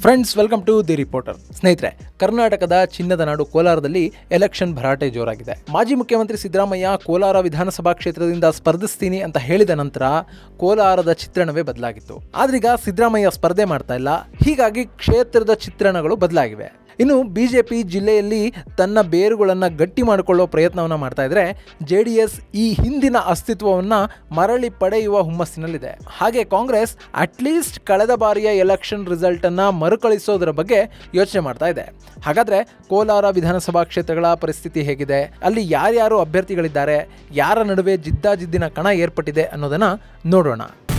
friends welcome to the reporter ಸ್ನೇಹಿತರೆ ಕರ್ನಾಟಕದ ಚಿನ್ನದ ನಾಡು ಕೋಲಾರದಲ್ಲಿ ಎಲೆಕ್ಷನ್ ಭರಾಟೆ ಜೋರಾಗಿದೆ ಮಾಜಿ ಮುಖ್ಯಮಂತ್ರಿ ಸಿದ್ದರಾಮಯ್ಯ ಕೋಲಾರ ವಿಧಾನಸಭಾ ಕ್ಷೇತ್ರದಿಂದ ಸ್ಪರ್ಧಿಸ್ತೀನಿ ಅಂತ ಹೇಳಿದ ನಂತರ ಕೋಲಾರದ ಚಿತ್ರಣವೇ ಬದಲಾಗಿತ್ತು ಆದ್ರೀಗ ಸಿದ್ದರಾಮಯ್ಯ ಸ್ಪರ್ಧೆ ಮಾಡ್ತಾ ಇಲ್ಲ ಹೀಗಾಗಿ ಕ್ಷೇತ್ರದ ಚಿತ್ರಣಗಳು ಬದಲಾಗಿವೆ ಇನ್ನು ಬಿಜೆಪಿ ಜಿಲ್ಲೆಯಲ್ಲಿ ತನ್ನ ಬೇರುಗಳನ್ನು ಗಟ್ಟಿ ಮಾಡಿಕೊಳ್ಳೋ ಪ್ರಯತ್ನವನ್ನು ಮಾಡ್ತಾ ಇದ್ರೆ ಜೆ ಡಿ ಎಸ್ ಈ ಹಿಂದಿನ ಅಸ್ತಿತ್ವವನ್ನು ಮರಳಿ ಪಡೆಯುವ ಹುಮ್ಮಸ್ಸಿನಲ್ಲಿದೆ ಹಾಗೆ ಕಾಂಗ್ರೆಸ್ ಅಟ್ಲೀಸ್ಟ್ ಕಳೆದ ಬಾರಿಯ ಎಲೆಕ್ಷನ್ ರಿಸಲ್ಟನ್ನು ಮರುಕಳಿಸೋದರ ಬಗ್ಗೆ ಯೋಚನೆ ಮಾಡ್ತಾ ಇದೆ ಹಾಗಾದ್ರೆ ಕೋಲಾರ ವಿಧಾನಸಭಾ ಕ್ಷೇತ್ರಗಳ ಪರಿಸ್ಥಿತಿ ಹೇಗಿದೆ ಅಲ್ಲಿ ಯಾರ್ಯಾರು ಅಭ್ಯರ್ಥಿಗಳಿದ್ದಾರೆ ಯಾರ ನಡುವೆ ಜಿದ್ದಾಜಿದ್ದಿನ ಕಣ ಏರ್ಪಟ್ಟಿದೆ ಅನ್ನೋದನ್ನ ನೋಡೋಣ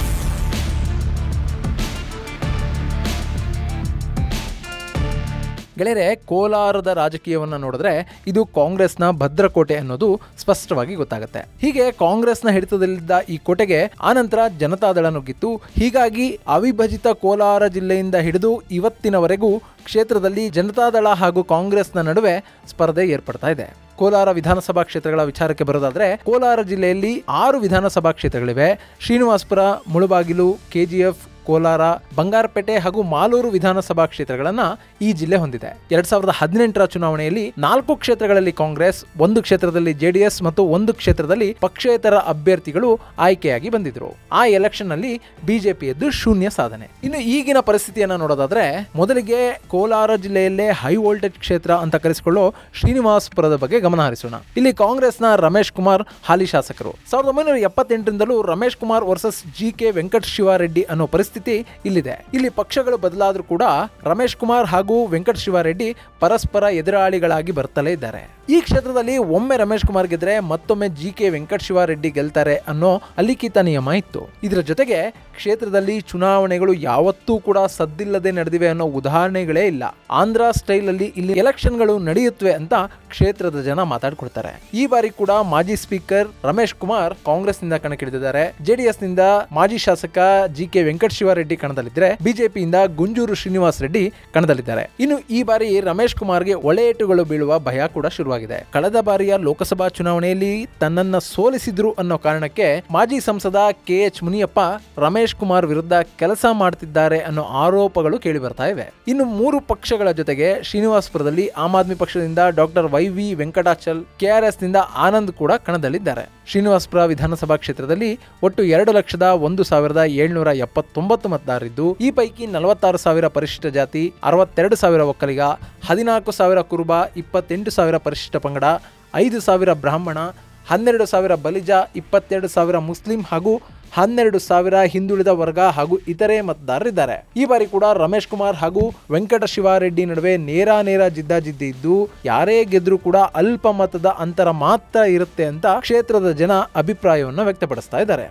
ಗೆಳೆಯರೆ ಕೋಲಾರದ ರಾಜಕೀಯವನ್ನು ನೋಡಿದ್ರೆ ಇದು ಕಾಂಗ್ರೆಸ್ನ ಭದ್ರಕೋಟೆ ಅನ್ನೋದು ಸ್ಪಷ್ಟವಾಗಿ ಗೊತ್ತಾಗುತ್ತೆ ಹೀಗೆ ಕಾಂಗ್ರೆಸ್ನ ಹಿಡಿತದಲ್ಲಿದ್ದ ಈ ಕೋಟೆಗೆ ಆನಂತರ ಜನತಾದಳ ನುಗ್ಗಿತ್ತು ಹೀಗಾಗಿ ಅವಿಭಜಿತ ಕೋಲಾರ ಜಿಲ್ಲೆಯಿಂದ ಹಿಡಿದು ಇವತ್ತಿನವರೆಗೂ ಕ್ಷೇತ್ರದಲ್ಲಿ ಜನತಾದಳ ಹಾಗೂ ಕಾಂಗ್ರೆಸ್ನ ನಡುವೆ ಸ್ಪರ್ಧೆ ಏರ್ಪಡ್ತಾ ಇದೆ ಕೋಲಾರ ವಿಧಾನಸಭಾ ಕ್ಷೇತ್ರಗಳ ವಿಚಾರಕ್ಕೆ ಬರೋದಾದ್ರೆ ಕೋಲಾರ ಜಿಲ್ಲೆಯಲ್ಲಿ ಆರು ವಿಧಾನಸಭಾ ಕ್ಷೇತ್ರಗಳಿವೆ ಶ್ರೀನಿವಾಸಪುರ ಮುಳುಬಾಗಿಲು ಕೆಜಿಎಫ್ ಕೋಲಾರ ಬಂಗಾರಪೇಟೆ ಹಾಗೂ ಮಾಲೂರು ವಿಧಾನಸಭಾ ಕ್ಷೇತ್ರಗಳನ್ನ ಈ ಜಿಲ್ಲೆ ಹೊಂದಿದೆ ಎರಡ್ ಸಾವಿರದ ಹದಿನೆಂಟರ ಚುನಾವಣೆಯಲ್ಲಿ ನಾಲ್ಕು ಕ್ಷೇತ್ರಗಳಲ್ಲಿ ಕಾಂಗ್ರೆಸ್ ಒಂದು ಕ್ಷೇತ್ರದಲ್ಲಿ ಜೆಡಿಎಸ್ ಮತ್ತು ಒಂದು ಕ್ಷೇತ್ರದಲ್ಲಿ ಪಕ್ಷೇತರ ಅಭ್ಯರ್ಥಿಗಳು ಆಯ್ಕೆಯಾಗಿ ಬಂದಿದ್ರು ಆ ಎಲೆಕ್ಷನ್ ನಲ್ಲಿ ಬಿಜೆಪಿಯದ್ದು ಶೂನ್ಯ ಸಾಧನೆ ಇನ್ನು ಈಗಿನ ಪರಿಸ್ಥಿತಿಯನ್ನ ನೋಡೋದಾದ್ರೆ ಮೊದಲಿಗೆ ಕೋಲಾರ ಜಿಲ್ಲೆಯಲ್ಲೇ ಹೈ ವೋಲ್ಟೇಜ್ ಕ್ಷೇತ್ರ ಅಂತ ಕರೆಸಿಕೊಳ್ಳೋ ಶ್ರೀನಿವಾಸಪುರದ ಬಗ್ಗೆ ಗಮನ ಹರಿಸೋಣ ಇಲ್ಲಿ ಕಾಂಗ್ರೆಸ್ನ ರಮೇಶ್ ಕುಮಾರ್ ಹಾಲಿ ಶಾಸಕರು ಸಾವಿರದ ಒಂಬೈನೂರ ಎಪ್ಪತ್ತೆಂಟರಿಂದಲೂ Ramesh Kumar versus G K Venkata Shivareddy ಅನ್ನೋ ಪರಿಸ್ಥಿತಿ ಇಲ್ಲಿದೆ ಇಲ್ಲಿ ಪಕ್ಷಗಳು ಬದಲಾದ್ರೂ ಕೂಡ ರಮೇಶ್ ಕುಮಾರ್ ಹಾಗೂ ವೆಂಕಟ ಶಿವಾರೆಡ್ಡಿ ಪರಸ್ಪರ ಎದುರಾಳಿಗಳಾಗಿ ಬರ್ತಲೇ ಇದ್ದಾರೆ ಈ ಕ್ಷೇತ್ರದಲ್ಲಿ ಒಮ್ಮೆ ರಮೇಶ್ ಕುಮಾರ್ ಗೆದ್ರೆ ಮತ್ತೊಮ್ಮೆ ಜಿ ಕೆ ವೆಂಕಟ ಶಿವಾರೆಡ್ಡಿ ಗೆಲ್ತಾರೆ ಅನ್ನೋ ಅಲಿಖಿತ ನಿಯಮ ಇತ್ತು ಇದರ ಜೊತೆಗೆ ಕ್ಷೇತ್ರದಲ್ಲಿ ಚುನಾವಣೆಗಳು ಯಾವತ್ತೂ ಕೂಡ ಸದ್ದಿಲ್ಲದೆ ನಡೆದಿವೆ ಅನ್ನೋ ಉದಾಹರಣೆಗಳೇ ಇಲ್ಲ ಆಂಧ್ರ ಸ್ಟೈಲ್ ಅಲ್ಲಿ ಇಲ್ಲಿ ಎಲೆಕ್ಷನ್ಗಳು ನಡೆಯುತ್ತವೆ ಅಂತ ಕ್ಷೇತ್ರದ ಜನ ಮಾತಾಡ್ಕೊಳ್ತಾರೆ ಈ ಬಾರಿ ಕೂಡ ಮಾಜಿ ಸ್ಪೀಕರ್ ರಮೇಶ್ ಕುಮಾರ್ ಕಾಂಗ್ರೆಸ್ ನಿಂದ ಕಣಕ್ಕಿಳಿದಿದ್ದಾರೆ ಜೆಡಿಎಸ್ ನಿಂದ ಮಾಜಿ ಶಾಸಕ ಜಿ ಕೆ ವೆಂಕಟ ಶಿವಾರೆಡ್ಡಿ ಕಣದಲ್ಲಿದ್ರೆ ಬಿಜೆಪಿಯಿಂದ ಗುಂಜೂರು ಶ್ರೀನಿವಾಸ್ ರೆಡ್ಡಿ ಕಣದಲ್ಲಿದ್ದಾರೆ ಇನ್ನು ಈ ಬಾರಿ ರಮೇಶ್ ಕುಮಾರ್ಗೆ ಒಳೆಯೇಟುಗಳು ಬೀಳುವ ಭಯ ಕೂಡ ಶುರುವಾಗಿದೆ ಕಳೆದ ಬಾರಿಯ ಲೋಕಸಭಾ ಚುನಾವಣೆಯಲ್ಲಿ ತನ್ನನ್ನ ಸೋಲಿಸಿದ್ರು ಅನ್ನೋ ಕಾರಣಕ್ಕೆ ಮಾಜಿ ಸಂಸದ ಕೆ ಎಚ್ ಮುನಿಯಪ್ಪ ರಮೇಶ್ ಕುಮಾರ್ ವಿರುದ್ಧ ಕೆಲಸ ಮಾಡ್ತಿದ್ದಾರೆ ಅನ್ನೋ ಆರೋಪಗಳು ಕೇಳಿ ಬರ್ತಾ ಇವೆ ಇನ್ನು ಮೂರು ಪಕ್ಷಗಳ ಜೊತೆಗೆ ಶ್ರೀನಿವಾಸಪುರದಲ್ಲಿ ಆಮ್ ಆದ್ಮಿ ಪಕ್ಷದಿಂದ doctor Y V Venkatachal KRS ನಿಂದ ಆನಂದ್ ಕೂಡ ಕಣದಲ್ಲಿದ್ದಾರೆ ಶ್ರೀನಿವಾಸಪುರ ವಿಧಾನಸಭಾ ಕ್ಷೇತ್ರದಲ್ಲಿ ಒಟ್ಟು ಎರಡು ಲಕ್ಷದ ಒಂದು ಸಾವಿರದ ಏಳ್ನೂರ ಎಪ್ಪತ್ತೊಂಬತ್ತು ಮತದಾರರಿದ್ದು ಈ ಪೈಕಿ ನಲವತ್ತಾರು ಸಾವಿರ ಪರಿಶಿಷ್ಟ ಜಾತಿ ಅರವತ್ತೆರಡು ಸಾವಿರ ಒಕ್ಕಲಿಗ ಹದಿನಾಲ್ಕು ಸಾವಿರ ಕುರುಬ ಇಪ್ಪತ್ತೆಂಟು ಸಾವಿರ ಪರಿಶಿಷ್ಟ ಪಂಗಡ ಐದು ಸಾವಿರ ಬ್ರಾಹ್ಮಣ ಹನ್ನೆರಡು ಸಾವಿರ ಬಲಿಜ ಇಪ್ಪತ್ತೆರಡು ಸಾವಿರ ಮುಸ್ಲಿಂ ಹಾಗೂ ಹನ್ನೆರಡು ಸಾವಿರ ಹಿಂದುಳಿದ ವರ್ಗ ಹಾಗೂ ಇತರೆ ಮತದಾರರಿದ್ದಾರೆ ಈ ಬಾರಿ ಕೂಡ ರಮೇಶ್ ಕುಮಾರ್ ಹಾಗೂ ವೆಂಕಟ ಶಿವಾರೆಡ್ಡಿ ನಡುವೆ ನೇರ ನೇರ ಜಿದ್ದಾಜಿದ್ದಿ ಇದ್ದು ಯಾರೇ ಗೆದ್ರೂ ಕೂಡ ಅಲ್ಪ ಮತದ ಅಂತರ ಮಾತ್ರ ಇರುತ್ತೆ ಅಂತ ಕ್ಷೇತ್ರದ ಜನ ಅಭಿಪ್ರಾಯವನ್ನು ವ್ಯಕ್ತಪಡಿಸ್ತಾ ಇದ್ದಾರೆ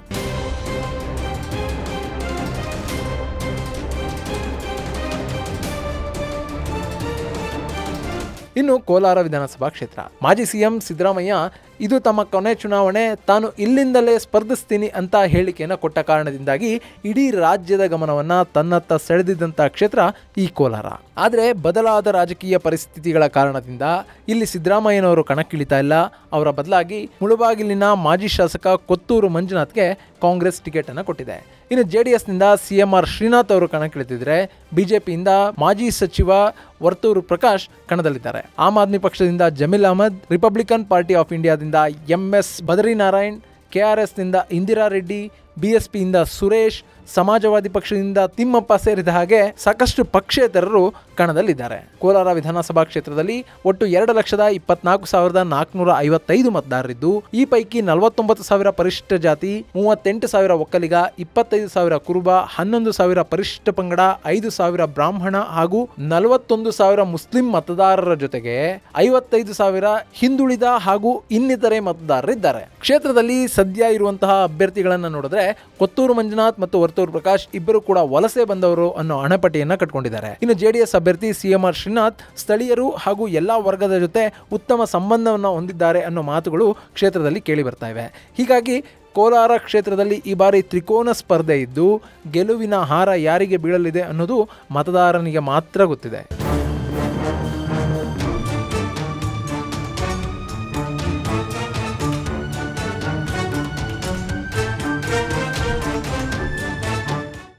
ಇನ್ನು ಕೋಲಾರ ವಿಧಾನಸಭಾ ಕ್ಷೇತ್ರ ಮಾಜಿ ಸಿಎಂ ಸಿದ್ದರಾಮಯ್ಯ ಇದು ತಮ್ಮ ಕೊನೆ ಚುನಾವಣೆ ತಾನು ಇಲ್ಲಿಂದಲೇ ಸ್ಪರ್ಧಿಸ್ತೀನಿ ಅಂತ ಹೇಳಿಕೆಯನ್ನು ಕೊಟ್ಟ ಕಾರಣದಿಂದಾಗಿ ಇಡೀ ರಾಜ್ಯದ ಗಮನವನ್ನ ತನ್ನತ್ತ ಸೆಳೆದಿದ್ದಂಥ ಕ್ಷೇತ್ರ ಈ ಕೋಲಾರ ಆದರೆ ಬದಲಾದ ರಾಜಕೀಯ ಪರಿಸ್ಥಿತಿಗಳ ಕಾರಣದಿಂದ ಇಲ್ಲಿ ಸಿದ್ದರಾಮಯ್ಯನವರು ಕಣಕ್ಕಿಳಿತಾ ಇಲ್ಲ ಅವರ ಬದಲಾಗಿ ಮುಳುಬಾಗಿಲಿನ ಮಾಜಿ ಶಾಸಕ ಕೊತ್ತೂರು ಮಂಜುನಾಥ್ಗೆ ಕಾಂಗ್ರೆಸ್ ಟಿಕೆಟ್ ಅನ್ನು ಕೊಟ್ಟಿದೆ ಇನ್ನು ಜೆ ಡಿ ಎಸ್ನಿಂದ ಸಿ ಎಂ ಆರ್ ಶ್ರೀನಾಥ್ ಅವರು ಕಣಕ್ಕಿಳಿದಿದ್ರೆ ಬಿಜೆಪಿಯಿಂದ ಮಾಜಿ ಸಚಿವ ವರ್ತೂರು ಪ್ರಕಾಶ್ ಕಣದಲ್ಲಿದ್ದಾರೆ ಆಮ್ ಆದ್ಮಿ ಪಕ್ಷದಿಂದ Jameel Ahmed Republican Party of ಇಂಡಿಯಾದಿಂದ ಎಂ ಎಸ್ ಬದರಿನಾರಾಯಣ್ ಕೆಆರ್ಎಸ್ನಿಂದ ಇಂದಿರಾ ರೆಡ್ಡಿ ಬಿಎಸ್ಪಿಯಿಂದ ಸುರೇಶ್ ಸಮಾಜವಾದಿ ಪಕ್ಷದಿಂದ ತಿಮ್ಮಪ್ಪ ಸೇರಿದ ಹಾಗೆ ಸಾಕಷ್ಟು ಪಕ್ಷೇತರರು ಕಣದಲ್ಲಿದ್ದಾರೆ ಕೋಲಾರ ವಿಧಾನಸಭಾ ಕ್ಷೇತ್ರದಲ್ಲಿ ಒಟ್ಟು ಎರಡು ಲಕ್ಷದ ಇಪ್ಪತ್ನಾಲ್ಕು ಸಾವಿರದ ನಾಲ್ಕುನೂರ ಐವತ್ತೈದು ಮತದಾರರಿದ್ದು ಈ ಪೈಕಿ ನಲವತ್ತೊಂಬತ್ತು ಸಾವಿರ ಪರಿಶಿಷ್ಟ ಜಾತಿ ಮೂವತ್ತೆಂಟು ಸಾವಿರ ಒಕ್ಕಲಿಗ ಇಪ್ಪತ್ತೈದು ಸಾವಿರ ಕುರುಬ ಹನ್ನೊಂದು ಸಾವಿರ ಪರಿಶಿಷ್ಟ ಪಂಗಡ ಐದು ಸಾವಿರ ಬ್ರಾಹ್ಮಣ ಹಾಗೂ ನಲವತ್ತೊಂದು ಸಾವಿರ ಮುಸ್ಲಿಂ ಮತದಾರರ ಜೊತೆಗೆ ಐವತ್ತೈದು ಸಾವಿರ ಹಿಂದುಳಿದ ಹಾಗೂ ಇನ್ನಿತರೆ ಮತದಾರರಿದ್ದಾರೆ ಕ್ಷೇತ್ರದಲ್ಲಿ ಸದ್ಯ ಇರುವಂತಹ ಅಭ್ಯರ್ಥಿಗಳನ್ನ ನೋಡಿದ್ರೆ ಕೊತ್ತೂರು ಮಂಜುನಾಥ್ ಮತ್ತು ವರ್ತೂರು ಪ್ರಕಾಶ್ ಇಬ್ಬರು ಕೂಡ ವಲಸೆ ಬಂದವರು ಅನ್ನೋ ಹಣಪಟ್ಟಿಯನ್ನ ಕಟ್ಕೊಂಡಿದ್ದಾರೆ ಇನ್ನು ಜೆಡಿಎಸ್ ಅಭ್ಯರ್ಥಿ ಸಿಎಂಆರ್ ಶ್ರೀನಾಥ್ ಸ್ಥಳೀಯರು ಹಾಗೂ ಎಲ್ಲಾ ವರ್ಗದ ಜೊತೆ ಉತ್ತಮ ಸಂಬಂಧವನ್ನು ಹೊಂದಿದ್ದಾರೆ ಅನ್ನೋ ಮಾತುಗಳು ಕ್ಷೇತ್ರದಲ್ಲಿ ಕೇಳಿ ಬರ್ತಾ ಇವೆ ಹೀಗಾಗಿ ಕೋಲಾರ ಕ್ಷೇತ್ರದಲ್ಲಿ ಈ ಬಾರಿ ತ್ರಿಕೋನ ಸ್ಪರ್ಧೆ ಇದ್ದು ಗೆಲುವಿನ ಹಾರ ಯಾರಿಗೆ ಬೀಳಲಿದೆ ಅನ್ನೋದು ಮತದಾರನಿಗೆ ಮಾತ್ರ ಗೊತ್ತಿದೆ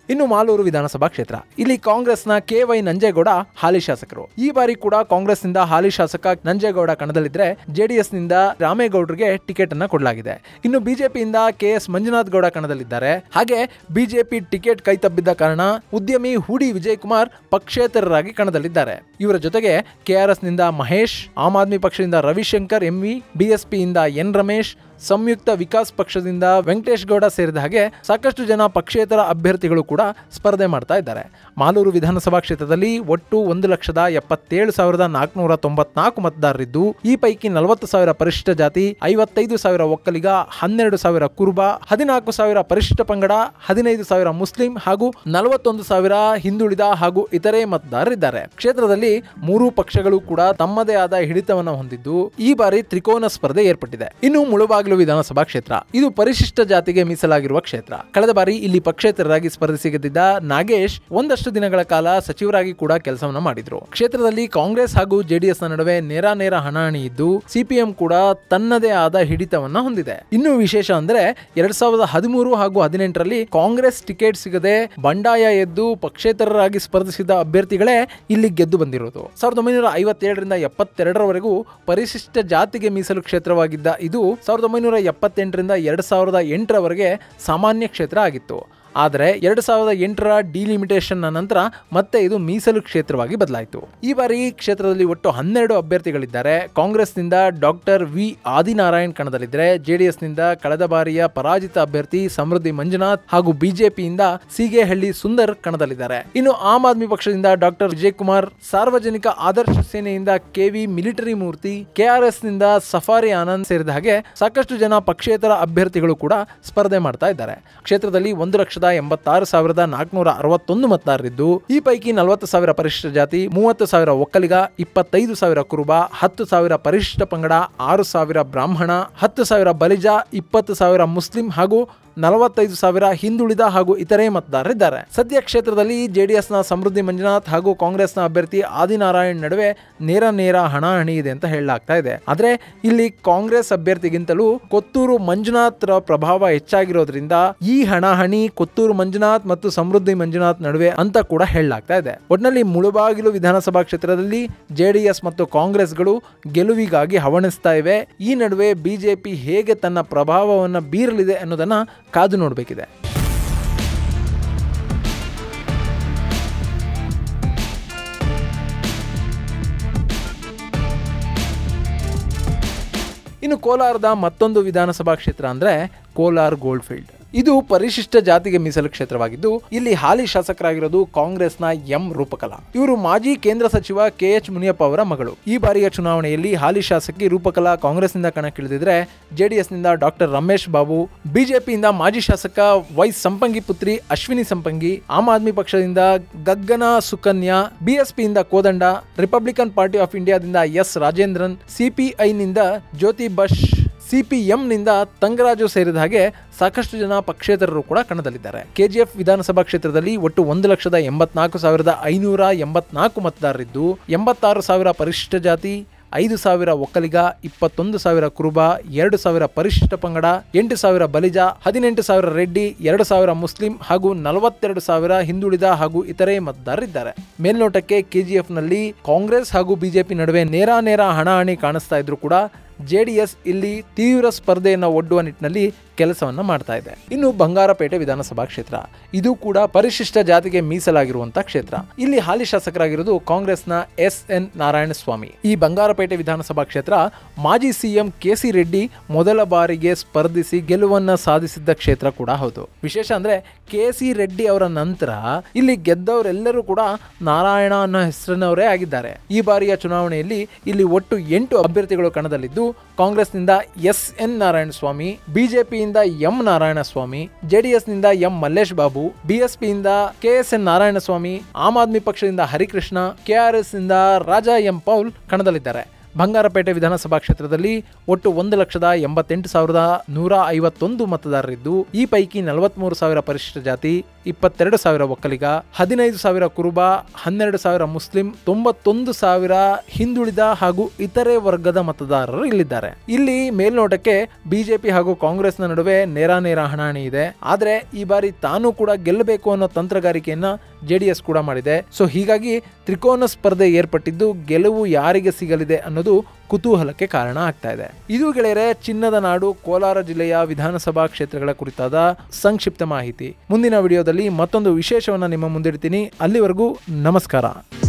ಇನ್ನು ಮಾಲೂರು ವಿಧಾನಸಭಾ ಕ್ಷೇತ್ರ ಇಲ್ಲಿ ಕಾಂಗ್ರೆಸ್ನ ಕೆ ವೈ ನಂಜೇಗೌಡ ಹಾಲಿ ಶಾಸಕರು ಈ ಬಾರಿ ಕೂಡ ಕಾಂಗ್ರೆಸ್ನಿಂದ ಹಾಲಿ ಶಾಸಕ ನಂಜೇಗೌಡ ಕಣದಲ್ಲಿದ್ರೆ ಜೆಡಿಎಸ್ನಿಂದ ರಾಮೇಗೌಡರಿಗೆ ಟಿಕೆಟ್ ಅನ್ನ ಕೊಡಲಾಗಿದೆ ಇನ್ನು ಬಿಜೆಪಿಯಿಂದ ಕೆ ಎಸ್ ಮಂಜುನಾಥ್ ಗೌಡ ಕಣದಲ್ಲಿದ್ದಾರೆ ಹಾಗೆ ಬಿಜೆಪಿ ಟಿಕೆಟ್ ಕೈತಬ್ಬಿದ್ದ ಕಾರಣ ಉದ್ಯಮಿ ಹೂಡಿ ವಿಜಯ್ ಕುಮಾರ್ ಪಕ್ಷೇತರರಾಗಿ ಕಣದಲ್ಲಿದ್ದಾರೆ ಇವರ ಜೊತೆಗೆ ಕೆಆರ್ಎಸ್ ನಿಂದ ಮಹೇಶ್ ಆಮ್ ಆದ್ಮಿ ಪಕ್ಷದಿಂದ ರವಿಶಂಕರ್ ಎಂವಿ ಬಿಎಸ್ಪಿಯಿಂದ ಎನ್ ರಮೇಶ್ ಸಂಯುಕ್ತ ವಿಕಾಸ್ ಪಕ್ಷದಿಂದ ವೆಂಕಟೇಶ್ ಗೌಡ ಸೇರಿದ ಹಾಗೆ ಸಾಕಷ್ಟು ಜನ ಪಕ್ಷೇತರ ಅಭ್ಯರ್ಥಿಗಳು ಕೂಡ ಸ್ಪರ್ಧೆ ಮಾಡ್ತಾ ಇದ್ದಾರೆ ಮಾಲೂರು ವಿಧಾನಸಭಾ ಕ್ಷೇತ್ರದಲ್ಲಿ ಒಟ್ಟು ಒಂದು ಲಕ್ಷದ ಎಪ್ಪತ್ತೇಳು ಸಾವಿರದ ನಾಲ್ಕುನೂರ ತೊಂಬತ್ನಾಲ್ಕು ಮತದಾರರಿದ್ದು ಈ ಪೈಕಿ ನಲವತ್ತು ಸಾವಿರ ಪರಿಶಿಷ್ಟ ಜಾತಿ ಐವತ್ತೈದು ಸಾವಿರ ಒಕ್ಕಲಿಗ ಹನ್ನೆರಡು ಸಾವಿರ ಕುರುಬ ಹದಿನಾಲ್ಕು ಸಾವಿರ ಪರಿಶಿಷ್ಟ ಪಂಗಡ ಹದಿನೈದು ಸಾವಿರ ಮುಸ್ಲಿಂ ಹಾಗೂ ನಲವತ್ತೊಂದು ಸಾವಿರ ಹಿಂದುಳಿದ ಹಾಗೂ ಇತರೆ ಮತದಾರರಿದ್ದಾರೆ ಕ್ಷೇತ್ರದಲ್ಲಿ ಮೂರೂ ಪಕ್ಷಗಳು ಕೂಡ ತಮ್ಮದೇ ಆದ ಹಿಡಿತವನ್ನು ಹೊಂದಿದ್ದು ಈ ಬಾರಿ ತ್ರಿಕೋನ ಸ್ಪರ್ಧೆ ಏರ್ಪಟ್ಟಿದೆ ಇನ್ನು ಮುಳುಬಾಗಿಲು ವಿಧಾನಸಭಾ ಕ್ಷೇತ್ರ ಇದು ಪರಿಶಿಷ್ಟ ಜಾತಿಗೆ ಮೀಸಲಾಗಿರುವ ಕ್ಷೇತ್ರ ಕಳೆದ ಬಾರಿ ಇಲ್ಲಿ ಪಕ್ಷೇತರರಾಗಿ ಸ್ಪರ್ಧಿಸಿ ಗೆದ್ದಿದ್ದ ನಾಗೇಶ್ ಒಂದಷ್ಟು ದಿನಗಳ ಕಾಲ ಸಚಿವರಾಗಿ ಕೂಡ ಕೆಲಸವನ್ನ ಮಾಡಿದ್ರು ಕ್ಷೇತ್ರದಲ್ಲಿ ಕಾಂಗ್ರೆಸ್ ಹಾಗೂ ಜೆಡಿಎಸ್ ನ ನಡುವೆ ನೇರ ನೇರ ಹಣಾಹಣಿ ಇದ್ದು ಸಿಪಿಎಂ ಕೂಡ ತನ್ನದೇ ಆದ ಹಿಡಿತವನ್ನ ಹೊಂದಿದೆ ಇನ್ನು ವಿಶೇಷ ಅಂದ್ರೆ ಎರಡ್ ಸಾವಿರದ ಹದಿಮೂರು ಹಾಗೂ ಹದಿನೆಂಟರಲ್ಲಿ ಕಾಂಗ್ರೆಸ್ ಟಿಕೆಟ್ ಸಿಗದೆ ಬಂಡಾಯ ಎದ್ದು ಪಕ್ಷೇತರರಾಗಿ ಸ್ಪರ್ಧಿಸಿದ ಅಭ್ಯರ್ಥಿಗಳೇ ಇಲ್ಲಿ ಗೆದ್ದು ಬಂದಿರೋದು ಸಾವಿರದ ಒಂಬೈನೂರ ಐವತ್ತೇಳರಿಂದ ಎಪ್ಪತ್ತೆರಡರವರೆಗೂ ಪರಿಶಿಷ್ಟ ಜಾತಿಗೆ ಮೀಸಲು ಕ್ಷೇತ್ರವಾಗಿದ್ದ ಇದು ಸಾವಿರದ ಒಂಬೈನೂರ ಎಪ್ಪತ್ತೆಂಟರಿಂದ ಎರಡ್ ಸಾವಿರದ ಎಂಟರವರೆಗೆ ಸಾಮಾನ್ಯ ಕ್ಷೇತ್ರ ಆಗಿತ್ತು ಆದರೆ ಎರಡು ಸಾವಿರದ ಎಂಟರ ಡಿಲಿಮಿಟೇಷನ್ ನಂತರ ಮತ್ತೆ ಇದು ಮೀಸಲು ಕ್ಷೇತ್ರವಾಗಿ ಬದಲಾಯಿತು ಈ ಬಾರಿ ಈ ಕ್ಷೇತ್ರದಲ್ಲಿ ಒಟ್ಟು ಹನ್ನೆರಡು ಅಭ್ಯರ್ಥಿಗಳಿದ್ದಾರೆ ಕಾಂಗ್ರೆಸ್ನಿಂದ ಡಾಕ್ಟರ್ ವಿ ಆದಿನಾರಾಯಣ್ ಕಣದಲ್ಲಿದ್ದರೆ ಜೆಡಿಎಸ್ನಿಂದ ಕಳೆದ ಬಾರಿಯ ಪರಾಜಿತ ಅಭ್ಯರ್ಥಿ ಸಮೃದ್ಧಿ ಮಂಜುನಾಥ್ ಹಾಗೂ ಬಿಜೆಪಿಯಿಂದ ಸೀಗೆಹಳ್ಳಿ ಸುಂದರ್ ಕಣದಲ್ಲಿದ್ದಾರೆ ಇನ್ನು ಆಮ್ ಆದ್ಮಿ ಪಕ್ಷದಿಂದ ಡಾಕ್ಟರ್ ವಿಜಯ್ ಕುಮಾರ್ ಸಾರ್ವಜನಿಕ ಆದರ್ಶ ಸೇನೆಯಿಂದ ಕೆವಿ ಮಿಲಿಟರಿ ಮೂರ್ತಿ ಕೆಆರ್ಎಸ್ ನಿಂದ ಸಫಾರಿ ಆನಂದ್ ಸೇರಿದ ಹಾಗೆ ಸಾಕಷ್ಟು ಜನ ಪಕ್ಷೇತರ ಅಭ್ಯರ್ಥಿಗಳು ಕೂಡ ಸ್ಪರ್ಧೆ ಮಾಡ್ತಾ ಇದ್ದಾರೆ ಕ್ಷೇತ್ರದಲ್ಲಿ ಒಂದು ಲಕ್ಷದ ಎಂಬತ್ತಾರು ಸಾವಿರದ ನಾಲ್ಕುನೂರ ಅರವತ್ತೊಂದು ಮತದಾರರಿದ್ದು ಈ ಪೈಕಿ ನಲವತ್ತು ಸಾವಿರ ಪರಿಶಿಷ್ಟ ಜಾತಿ ಮೂವತ್ತು ಸಾವಿರ ಒಕ್ಕಲಿಗ ಇಪ್ಪತ್ತೈದು ಸಾವಿರ ಕುರುಬ ಹತ್ತು ಸಾವಿರ ಪರಿಶಿಷ್ಟ ಪಂಗಡ ಆರು ಸಾವಿರ ಬ್ರಾಹ್ಮಣ ಹತ್ತು ಸಾವಿರ ಬಲಿಜ ಇಪ್ಪತ್ತು ಸಾವಿರ ಮುಸ್ಲಿಂ ಹಾಗೂ ನಲವತ್ತೈದು ಸಾವಿರ ಹಿಂದುಳಿದ ಹಾಗೂ ಇತರೆ ಮತದಾರರಿದ್ದಾರೆ ಸದ್ಯ ಕ್ಷೇತ್ರದಲ್ಲಿ ಜೆಡಿಎಸ್ನ ಸಮೃದ್ಧಿ ಮಂಜುನಾಥ್ ಹಾಗೂ ಕಾಂಗ್ರೆಸ್ನ ಅಭ್ಯರ್ಥಿ ಆದಿನಾರಾಯಣ್ ನಡುವೆ ನೇರ ನೇರ ಹಣಾಹಣಿ ಇದೆ ಅಂತ ಹೇಳಲಾಗ್ತಾ ಇದೆ ಆದ್ರೆ ಇಲ್ಲಿ ಕಾಂಗ್ರೆಸ್ ಅಭ್ಯರ್ಥಿಗಿಂತಲೂ ಕೊತ್ತೂರು ಮಂಜುನಾಥ್ ರ ಪ್ರಭಾವ ಹೆಚ್ಚಾಗಿರೋದ್ರಿಂದ ಈ ಹಣಾಹಣಿ ಕೊತ್ತೂರು ಮಂಜುನಾಥ್ ಮತ್ತು ಸಮೃದ್ಧಿ ಮಂಜುನಾಥ್ ನಡುವೆ ಅಂತ ಕೂಡ ಹೇಳಲಾಗ್ತಾ ಇದೆ ಒಟ್ನಲ್ಲಿ ಮುಳುಬಾಗಿಲು ವಿಧಾನಸಭಾ ಕ್ಷೇತ್ರದಲ್ಲಿ ಜೆಡಿಎಸ್ ಮತ್ತು ಕಾಂಗ್ರೆಸ್ಗಳು ಗೆಲುವಿಗಾಗಿ ಹವಣಿಸ್ತಾ ಇವೆ ಈ ನಡುವೆ ಬಿಜೆಪಿ ಹೇಗೆ ತನ್ನ ಪ್ರಭಾವವನ್ನು ಬೀರಲಿದೆ ಅನ್ನೋದನ್ನ ಕಾದು ನೋಡಬೇಕಿದೆ ಇನ್ನು ಕೋಲಾರದ ಮತ್ತೊಂದು ವಿಧಾನಸಭಾ ಕ್ಷೇತ್ರ ಅಂದ್ರೆ ಕೋಲಾರ್ ಗೋಲ್ಡ್ ಫೀಲ್ಡ್ ಇದು ಪರಿಶಿಷ್ಟ ಜಾತಿಗೆ ಮೀಸಲು ಕ್ಷೇತ್ರವಾಗಿದ್ದು ಇಲ್ಲಿ ಹಾಲಿ ಶಾಸಕರಾಗಿರೋದು ಕಾಂಗ್ರೆಸ್ನ ಎಂ ರೂಪಕಲಾ ಇವರು ಮಾಜಿ ಕೇಂದ್ರ ಸಚಿವ ಕೆ ಎಚ್ ಮುನಿಯಪ್ಪ ಅವರ ಮಗಳು ಈ ಬಾರಿಯ ಚುನಾವಣೆಯಲ್ಲಿ ಹಾಲಿ ಶಾಸಕಿ ರೂಪಕಲಾ ಕಾಂಗ್ರೆಸ್ನಿಂದ ಕಣಕ್ಕಿಳಿದಿದ್ರೆ ಜೆಡಿಎಸ್ನಿಂದ ಡಾಕ್ಟರ್ ರಮೇಶ್ ಬಾಬು ಬಿಜೆಪಿಯಿಂದ ಮಾಜಿ ಶಾಸಕ ವೈ ಸಂಪಂಗಿ ಪುತ್ರಿ ಅಶ್ವಿನಿ ಸಂಪಂಗಿ ಆಮ್ ಆದ್ಮಿ ಪಕ್ಷದಿಂದ ಗಗ್ಗನ ಸುಕನ್ಯಾ ಬಿಎಸ್ಪಿಯಿಂದ ಕೋದಂಡ ರಿಪಬ್ಲಿಕನ್ ಪಾರ್ಟಿ ಆಫ್ ಇಂಡಿಯಾದಿಂದ ಎಸ್ ರಾಜೇಂದ್ರನ್ ಸಿಪಿಐನಿಂದ ಜ್ಯೋತಿ ಬಶ್ ಸಿಪಿಎಂನಿಂದ ತಂಗರಾಜು ಸೇರಿದ ಹಾಗೆ ಸಾಕಷ್ಟು ಜನ ಪಕ್ಷೇತರರು ಕೂಡ ಕಣದಲ್ಲಿದ್ದಾರೆ ಕೆಜಿಎಫ್ ವಿಧಾನಸಭಾ ಕ್ಷೇತ್ರದಲ್ಲಿ ಒಟ್ಟು ಒಂದು ಲಕ್ಷದ ಎಂಬತ್ನಾಲ್ಕು ಸಾವಿರದ ಐನೂರ ಎಂಬತ್ನಾಲ್ಕು ಮತದಾರರಿದ್ದು ಎಂಬತ್ತಾರು ಸಾವಿರ ಪರಿಶಿಷ್ಟ ಜಾತಿ ಐದು ಸಾವಿರ ಒಕ್ಕಲಿಗ ಇಪ್ಪತ್ತೊಂದು ಸಾವಿರ ಕುರುಬ ಎರಡು ಸಾವಿರ ಪರಿಶಿಷ್ಟ ಪಂಗಡ ಎಂಟು ಸಾವಿರ ಬಲಿಜ ಹದಿನೆಂಟು ಸಾವಿರ ರೆಡ್ಡಿ ಎರಡು ಸಾವಿರ ಮುಸ್ಲಿಂ ಹಾಗೂ ನಲವತ್ತೆರಡು ಸಾವಿರ ಹಿಂದುಳಿದ ಹಾಗೂ ಇತರೆ ಮತದಾರರಿದ್ದಾರೆ ಮೇಲ್ನೋಟಕ್ಕೆ ಕೆಜಿಎಫ್ನಲ್ಲಿ ಕಾಂಗ್ರೆಸ್ ಹಾಗೂ ಬಿಜೆಪಿ ನಡುವೆ ನೇರ ನೇರ ಹಣಾಹಣಿ ಕಾಣಿಸ್ತಾ ಇದ್ರು ಕೂಡ ಜೆಡಿಎಸ್ ಇಲ್ಲಿ ತೀವ್ರ ಸ್ಪರ್ಧೆಯನ್ನು ಒಡ್ಡುವ ನಿಟ್ಟಿನಲ್ಲಿ ಕೆಲಸವನ್ನ ಮಾಡ್ತಾ ಇದೆ ಇನ್ನು ಬಂಗಾರಪೇಟೆ ವಿಧಾನಸಭಾ ಕ್ಷೇತ್ರ ಇದು ಕೂಡ ಪರಿಶಿಷ್ಟ ಜಾತಿಗೆ ಮೀಸಲಾಗಿರುವಂತ ಕ್ಷೇತ್ರ ಇಲ್ಲಿ ಹಾಲಿ ಶಾಸಕರಾಗಿರೋದು ಕಾಂಗ್ರೆಸ್ನ ಎಸ್ ಎನ್ ನಾರಾಯಣಸ್ವಾಮಿ ಈ ಬಂಗಾರಪೇಟೆ ವಿಧಾನಸಭಾ ಕ್ಷೇತ್ರ ಮಾಜಿ ಸಿಎಂ ಕೆ ಸಿ ರೆಡ್ಡಿ ಮೊದಲ ಬಾರಿಗೆ ಸ್ಪರ್ಧಿಸಿ ಗೆಲುವನ್ನ ಸಾಧಿಸಿದ್ದ ಕ್ಷೇತ್ರ ಕೂಡ ಹೌದು ವಿಶೇಷ ಅಂದ್ರೆ ಕೆ ಸಿ ರೆಡ್ಡಿ ಅವರ ನಂತರ ಇಲ್ಲಿ ಗೆದ್ದವರೆಲ್ಲರೂ ಕೂಡ ನಾರಾಯಣ ಅನ್ನೋ ಹೆಸರಿನವರೇ ಆಗಿದ್ದಾರೆ ಈ ಬಾರಿಯ ಚುನಾವಣೆಯಲ್ಲಿ ಇಲ್ಲಿ ಒಟ್ಟು ಎಂಟು ಅಭ್ಯರ್ಥಿಗಳು ಕಣದಲ್ಲಿದ್ದು ಕಾಂಗ್ರೆಸ್ನಿಂದ ಎಸ್ ಎನ್ ನಾರಾಯಣ ಸ್ವಾಮಿ ಬಿಜೆಪಿಯಿಂದ ಎಂ ನಾರಾಯಣ ಸ್ವಾಮಿ ಜೆಡಿಎಸ್ನಿಂದ ಎಂ ಮಲ್ಲೇಶ್ ಬಾಬು ಬಿಎಸ್ಪಿಯಿಂದ K S N Narayana Swamy Aam Aadmi ಪಕ್ಷದಿಂದ ಹರಿಕೃಷ್ಣ ಕೆಆರ್ಎಸ್ ನಿಂದ ರಾಜಾ ಎಂ ಪೌಲ್ ಕಣದಲ್ಲಿದ್ದಾರೆ ಬಂಗಾರಪೇಟೆ ವಿಧಾನಸಭಾ ಕ್ಷೇತ್ರದಲ್ಲಿ ಒಟ್ಟು ಒಂದು ಲಕ್ಷದ ಎಂಬತ್ತೆಂಟು ಸಾವಿರದ ನೂರ ಐವತ್ತೊಂದು ಮತದಾರರಿದ್ದು ಈ ಪೈಕಿ ನಲವತ್ಮೂರು ಸಾವಿರ ಪರಿಶಿಷ್ಟ ಜಾತಿ ಇಪ್ಪತ್ತೆರಡು ಸಾವಿರ ಒಕ್ಕಲಿಗ ಹದಿನೈದು ಸಾವಿರ ಕುರುಬ ಹನ್ನೆರಡು ಸಾವಿರ ಮುಸ್ಲಿಂ ತೊಂಬತ್ತೊಂದು ಸಾವಿರ ಹಿಂದುಳಿದ ಹಾಗೂ ಇತರೆ ವರ್ಗದ ಮತದಾರರು ಇಲ್ಲಿದ್ದಾರೆ ಇಲ್ಲಿ ಮೇಲ್ನೋಟಕ್ಕೆ ಬಿಜೆಪಿ ಹಾಗೂ ಕಾಂಗ್ರೆಸ್ನ ನಡುವೆ ನೇರಾನೇರ ಹಣಾಹಣಿ ಇದೆ ಆದ್ರೆ ಈ ಬಾರಿ ತಾನು ಕೂಡ ಗೆಲ್ಲಬೇಕು ಅನ್ನೋ ತಂತ್ರಗಾರಿಕೆಯನ್ನ ಜೆಡಿಎಸ್ ಕೂಡ ಮಾಡಿದೆ ಸೊ ಹೀಗಾಗಿ ತ್ರಿಕೋನ ಸ್ಪರ್ಧೆ ಏರ್ಪಟ್ಟಿದ್ದು ಗೆಲುವು ಯಾರಿಗೆ ಸಿಗಲಿದೆ ಅನ್ನೋದು ಕುತೂಹಲಕ್ಕೆ ಕಾರಣ ಆಗ್ತಾ ಇದೆ ಇದು ಗೆಳೆಯರೆ ಚಿನ್ನದ ನಾಡು ಕೋಲಾರ ಜಿಲ್ಲೆಯ ವಿಧಾನಸಭಾ ಕ್ಷೇತ್ರಗಳ ಕುರಿತಾದ ಸಂಕ್ಷಿಪ್ತ ಮಾಹಿತಿ ಮುಂದಿನ ವಿಡಿಯೋದಲ್ಲಿ ಮತ್ತೊಂದು ವಿಶೇಷವನ್ನ ನಿಮ್ಮ ಮುಂದಿಡ್ತೀನಿ ಅಲ್ಲಿವರೆಗೂ ನಮಸ್ಕಾರ